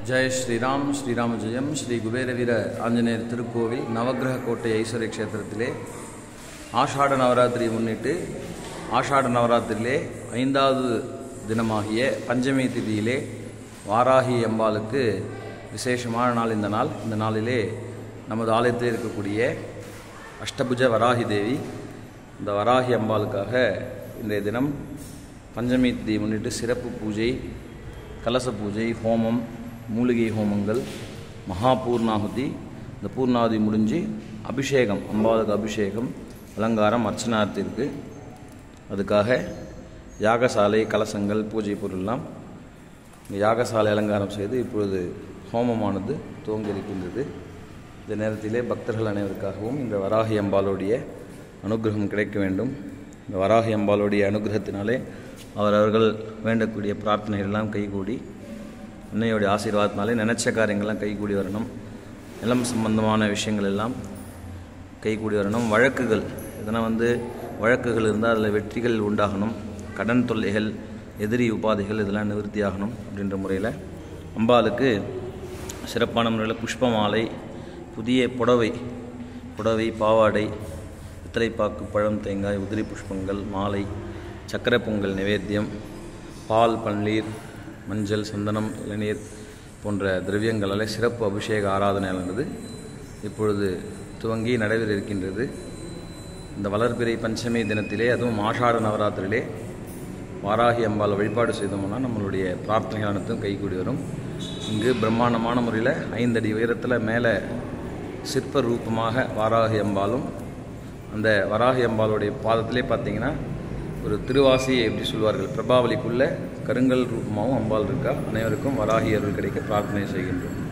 ஜெய் ஸ்ரீராம் ஸ்ரீராம ஜெயம் ஸ்ரீ குபேரவீர ஆஞ்சநேயர் திருக்கோவில் நவக்கிரக கோட்டை ஐஸ்வர்ய க்ஷேத்திரத்திலே ஆஷாட நவராத்திரியை முன்னிட்டு ஆஷாட நவராத்திரியிலே ஐந்தாவது தினமாகிய பஞ்சமி திதியிலே வாராகி அம்பாளுக்கு விசேஷமான நாள் இந்த நாள் இந்த நாளிலே நமது ஆலயத்தில் இருக்கக்கூடிய அஷ்டபுஜ வராகி தேவி இந்த வராகி அம்பாளுக்காக இன்றைய தினம் பஞ்சமி திதியை முன்னிட்டு சிறப்பு பூஜை கலச பூஜை ஹோமம் மூலிகை ஹோமங்கள் மகா பூர்ணாகுதி இந்த பூர்ணாகுதி முடிஞ்சு அபிஷேகம் அம்பாளுக்கு அபிஷேகம் அலங்காரம் அர்ச்சனார்த்தி இருக்குது அதுக்காக யாகசாலை கலசங்கள் பூஜை பொருள்லாம் இங்கே யாகசாலை அலங்காரம் செய்து இப்பொழுது ஹோமமானது துவங்க இருக்கின்றது இந்த நேரத்திலே பக்தர்கள் அனைவருக்காகவும் இந்த வராகி அம்பாளுடைய அனுகிரகம் கிடைக்க வேண்டும் இந்த வராகி அம்பாளுடைய அனுகிரகத்தினாலே அவரவர்கள் வேண்டக்கூடிய பிரார்த்தனைகள் எல்லாம் கைகூடி அன்னையோடைய ஆசீர்வாதத்தினாலே நினைச்ச காரியங்கள்லாம் கைகூடி வரணும் நிலம் சம்பந்தமான விஷயங்கள் எல்லாம் கைகூடி வரணும் வழக்குகள் எதனா வந்து வழக்குகள் இருந்தால் அதில் வெற்றிகள் உண்டாகணும் கடன் தொல்லைகள் எதிரி உபாதைகள் இதெல்லாம் நிவர்த்தியாகணும் அப்படின்ற முறையில் அம்பாளுக்கு சிறப்பான முறையில் புஷ்ப மாலை புதிய புடவை புடவை பாவாடை பித்தளைப்பாக்கு பழம் தேங்காய் உதிரி புஷ்பங்கள் மாலை சக்கரை பொங்கல் நிவேத்தியம் பால் பன்னீர் மஞ்சள் சந்தனம் இளநீர் போன்ற திரவியங்களால் சிறப்பு அபிஷேக ஆராதனையானது இப்பொழுது துவங்கி நடைபெற இருக்கின்றது இந்த வளர்பிறை பஞ்சமி தினத்திலே அதுவும் ஆஷாட நவராத்திரியிலே வாராகி அம்பாள் வழிபாடு செய்தோம்னா நம்மளுடைய பிரார்த்தனைகள் அனைத்தும் கைகூடி வரும் இங்கு பிரம்மாண்டமான முறையில் ஐந்தடி உயரத்தில் மேலே சிற்ப ரூபமாக வாராகி அம்பாலும் அந்த வராகி அம்பாளுடைய பாதத்திலே பார்த்தீங்கன்னா ஒரு திருவாசி எப்படி சொல்வார்கள் பிரபாவலிக்குள்ள கருங்கல் ரூபமாகவும் அம்பாள் இருக்கா அனைவருக்கும் வராகி அருள் கிடைக்க பிரார்த்தனை செய்கின்றோம்